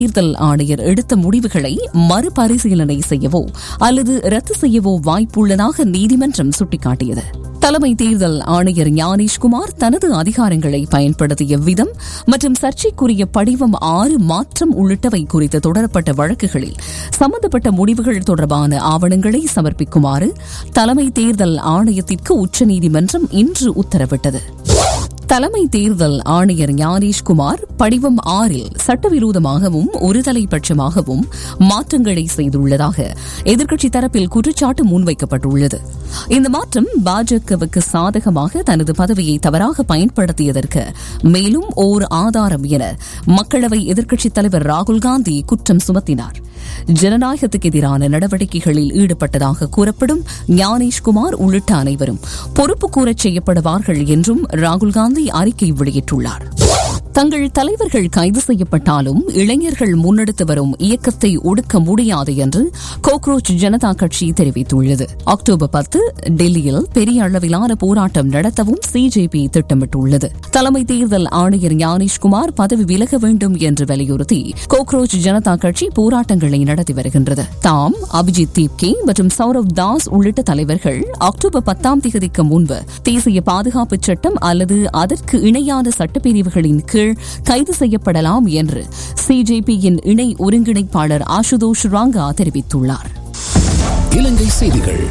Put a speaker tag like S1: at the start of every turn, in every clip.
S1: தேர்தல் ஆணையர் எடுத்த முடிவுகளை மறுபரிசீலனை செய்யவோ அல்லது ரத்து செய்யவோ வாய்ப்புள்ளதாக நீதிமன்றம் சுட்டிக்காட்டியது தலைமை தேர்தல் ஆணையர் ஞானேஷ்குமார் தனது அதிகாரங்களை பயன்படுத்திய விதம் மற்றும் சர்ச்சைக்குரிய படிவம் ஆறு மாற்றம் உள்ளிட்டவை குறித்து தொடரப்பட்ட வழக்குகளில் சம்பந்தப்பட்ட முடிவுகள் தொடர்பான ஆவணங்களை சமர்ப்பிக்குமாறு தலைமை தேர்தல் ஆணையத்திற்கு உச்சநீதிமன்றம் இன்று உத்தரவிட்டது தலைமை தேர்தல் ஆணையர் ஞானேஷ்குமார் படிவம் ஆறில் சட்டவிரோதமாகவும் ஒருதலைபட்சமாகவும் மாற்றங்களை செய்துள்ளதாக எதிர்க்கட்சி தரப்பில் குற்றச்சாட்டு முன்வைக்கப்பட்டுள்ளது இந்த மாற்றம் பாஜகவுக்கு சாதகமாக தனது பதவியை தவறாக பயன்படுத்தியதற்கு மேலும் ஓர் ஆதாரம் என மக்களவை எதிர்க்கட்சித் தலைவர் ராகுல் காந்தி குற்றம் சுமத்தினார் ஜனநாயகத்துக்கு எதிரான நடவடிக்கைகளில் ஈடுபட்டதாக கூறப்படும் ஞானேஷ்குமார் உள்ளிட்ட அனைவரும் பொறுப்பு கூறச் செய்யப்படுவார்கள் என்றும் ராகுல் காந்தி அறிக்கை வெளியிட்டுள்ளார் தங்கள் தலைவர்கள் கைது செய்யப்பட்டாலும் இளைஞர்கள் முன்னெடுத்து வரும் இயக்கத்தை ஒடுக்க முடியாது என்று கோக்ரோச் ஜனதா கட்சி தெரிவித்துள்ளது அக்டோபர் பத்து டெல்லியில் பெரிய அளவிலான போராட்டம் நடத்தவும் சிஜேபி திட்டமிட்டுள்ளது தலைமை தேர்தல் ஆணையர் ஞானேஷ்குமார் பதவி விலக வேண்டும் என்று வலியுறுத்தி கோக்ரோச் ஜனதா கட்சி போராட்டங்களை நடத்தி வருகின்றது தாம் அபிஜித் தீப்கே மற்றும் சௌரவ் தாஸ் உள்ளிட்ட தலைவர்கள் அக்டோபர் பத்தாம் தேதிக்கு முன்பு தேசிய பாதுகாப்பு சட்டம் அல்லது அதற்கு இணையான சட்டப்பிரிவுகளின் கீழ் கைது செய்யப்படலாம் என்று சிஜேபியின் இணை ஒருங்கிணைப்பாளர் ஆசுதோஷ் ராங்கா தெரிவித்துள்ளார்
S2: இலங்கை செய்திகள்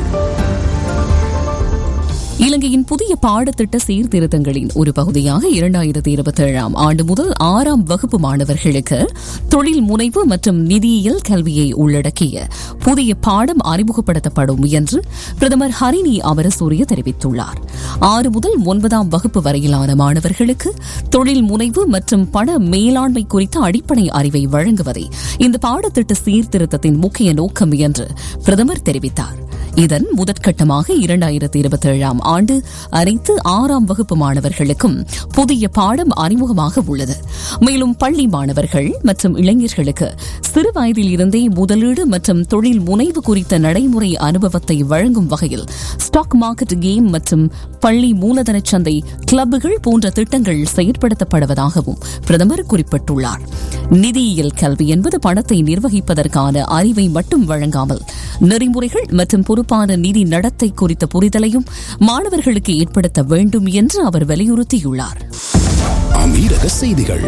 S1: இலங்கையின் புதிய பாடத்திட்ட சீர்திருத்தங்களின் ஒரு பகுதியாக இரண்டாயிரத்தி இருபத்தி ஏழாம் ஆண்டு முதல் ஆறாம் வகுப்பு மாணவர்களுக்கு தொழில் முனைவு மற்றும் நிதியியல் கல்வியை உள்ளடக்கிய புதிய பாடம் அறிமுகப்படுத்தப்படும் என்று பிரதமர் ஹரிணி அமரசூரிய தெரிவித்துள்ளார் ஆறு முதல் ஒன்பதாம் வகுப்பு வரையிலான மாணவர்களுக்கு தொழில் முனைவு மற்றும் பண மேலாண்மை குறித்த அடிப்படை அறிவை வழங்குவதே இந்த பாடத்திட்ட சீர்திருத்தத்தின் முக்கிய நோக்கம் என்று பிரதமர் தெரிவித்தார் இதன் முதற்கட்டமாக இரண்டாயிரத்தி இருபத்தி ஏழாம் ஆண்டு அனைத்து ஆறாம் வகுப்பு மாணவர்களுக்கும் புதிய பாடம் அறிமுகமாக உள்ளது மேலும் பள்ளி மாணவர்கள் மற்றும் இளைஞர்களுக்கு சிறு வயதில் இருந்தே முதலீடு மற்றும் தொழில் முனைவு குறித்த நடைமுறை அனுபவத்தை வழங்கும் வகையில் ஸ்டாக் மார்க்கெட் கேம் மற்றும் பள்ளி மூலதன சந்தை கிளப்புகள் போன்ற திட்டங்கள் செயற்படுத்தப்படுவதாகவும் பிரதமர் குறிப்பிட்டுள்ளார் நிதியியல் கல்வி என்பது பணத்தை நிர்வகிப்பதற்கான அறிவை மட்டும் வழங்காமல் நெறிமுறைகள் மற்றும் பொறுப்பான நிதி நடத்தை குறித்த புரிதலையும் மாணவர்களுக்கு ஏற்படுத்த வேண்டும் என்று அவர் வலியுறுத்தியுள்ளார்
S2: அமீரக செய்திகள்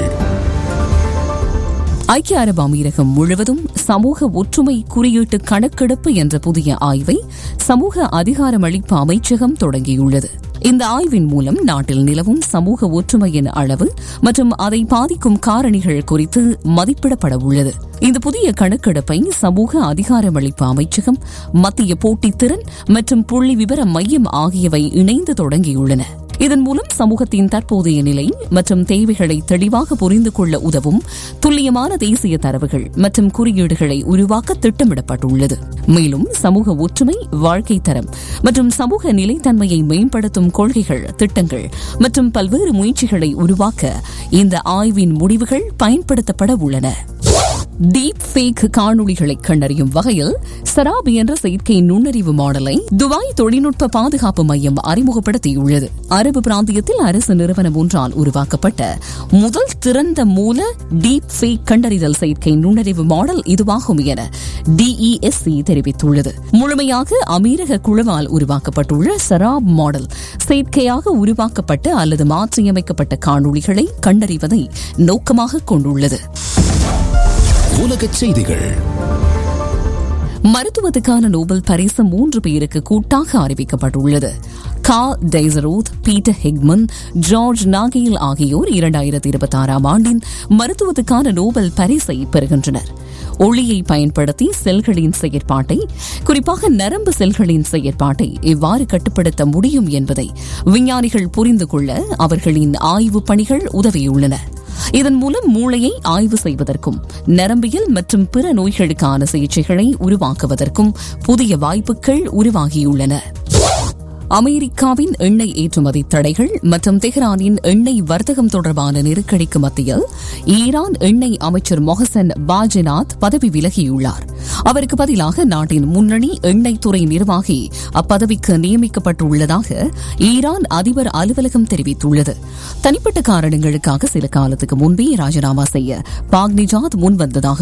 S1: ஐக்கிய அரபு அமீரகம் முழுவதும் சமூக ஒற்றுமை குறியீட்டு கணக்கெடுப்பு என்ற புதிய ஆய்வை சமூக அதிகாரமளிப்பு அமைச்சகம் தொடங்கியுள்ளது இந்த ஆய்வின் மூலம் நாட்டில் நிலவும் சமூக ஒற்றுமையின் அளவு மற்றும் அதை பாதிக்கும் காரணிகள் குறித்து மதிப்பிடப்பட உள்ளது இந்த புதிய கணக்கெடுப்பை சமூக அதிகாரமளிப்பு அமைச்சகம் மத்திய போட்டித்திறன் மற்றும் புள்ளி விவர மையம் ஆகியவை இணைந்து தொடங்கியுள்ளன இதன் மூலம் சமூகத்தின் தற்போதைய நிலை மற்றும் தேவைகளை தெளிவாக புரிந்து கொள்ள உதவும் துல்லியமான தேசிய தரவுகள் மற்றும் குறியீடுகளை உருவாக்க திட்டமிடப்பட்டுள்ளது மேலும் சமூக ஒற்றுமை வாழ்க்கை தரம் மற்றும் சமூக நிலைத்தன்மையை மேம்படுத்தும் கொள்கைகள் திட்டங்கள் மற்றும் பல்வேறு முயற்சிகளை உருவாக்க இந்த ஆய்வின் முடிவுகள் பயன்படுத்தப்பட உள்ளன டீப் ஃபேக் காணொளிகளை கண்டறியும் வகையில் சராப் என்ற செயற்கை நுண்ணறிவு மாடலை துபாய் தொழில்நுட்ப பாதுகாப்பு மையம் அறிமுகப்படுத்தியுள்ளது அரபு பிராந்தியத்தில் அரசு நிறுவனம் ஒன்றால் உருவாக்கப்பட்ட முதல் திறந்த மூல டீப் ஃபேக் கண்டறிதல் செயற்கை நுண்ணறிவு மாடல் இதுவாகும் என டிஇஎஸ்சி தெரிவித்துள்ளது முழுமையாக அமீரக குழுவால் உருவாக்கப்பட்டுள்ள சராப் மாடல் செயற்கையாக உருவாக்கப்பட்ட அல்லது மாற்றியமைக்கப்பட்ட காணொளிகளை கண்டறிவதை நோக்கமாக கொண்டுள்ளது
S2: உலக செய்திகள்
S1: மருத்துவத்துக்கான நோபல் பரிசு மூன்று பேருக்கு கூட்டாக அறிவிக்கப்பட்டுள்ளது Karl Deisseroth Peter Hegemann George Nagel ஆகியோர் இரண்டாயிரத்தி இருபத்தி ஆறாம் ஆண்டின் மருத்துவத்துக்கான நோபல் பரிசை பெறுகின்றனர் ஒளியை பயன்படுத்தி செல்களின் செயற்பாட்டை குறிப்பாக நரம்பு செல்களின் செயற்பாட்டை எவ்வாறு கட்டுப்படுத்த முடியும் என்பதை விஞ்ஞானிகள் புரிந்து கொள்ள அவர்களின் ஆய்வு பணிகள் உதவியுள்ளன இதன் மூலம் மூளையை ஆய்வு செய்வதற்கும் நரம்பியல் மற்றும் பிற நோய்களுக்கான சிகிச்சைகளை உருவாக்குவதற்கும் புதிய வாய்ப்புகள் உருவாகியுள்ளன அமெரிக்காவின் எண்ணெய் ஏற்றுமதி தடைகள் மற்றும் தெஹ்ரானின் எண்ணெய் வர்த்தகம் தொடர்பான நெருக்கடிக்கு மத்தியில் ஈரான் எண்ணெய் அமைச்சர் மொஹசன் பாஜினாத் பதவி விலகியுள்ளார் அவருக்கு பதிலாக நாட்டின் முன்னணி எண்ணெய் துறை நிர்வாகி அப்பதவிக்கு நியமிக்கப்பட்டுள்ளதாக ஈரான் அதிபர் அலுவலகம் தெரிவித்துள்ளது தனிப்பட்ட காரணங்களுக்காக சில காலத்துக்கு முன்பே ராஜினாமா செய்ய பாக்னிஜாத் முன்வந்ததாக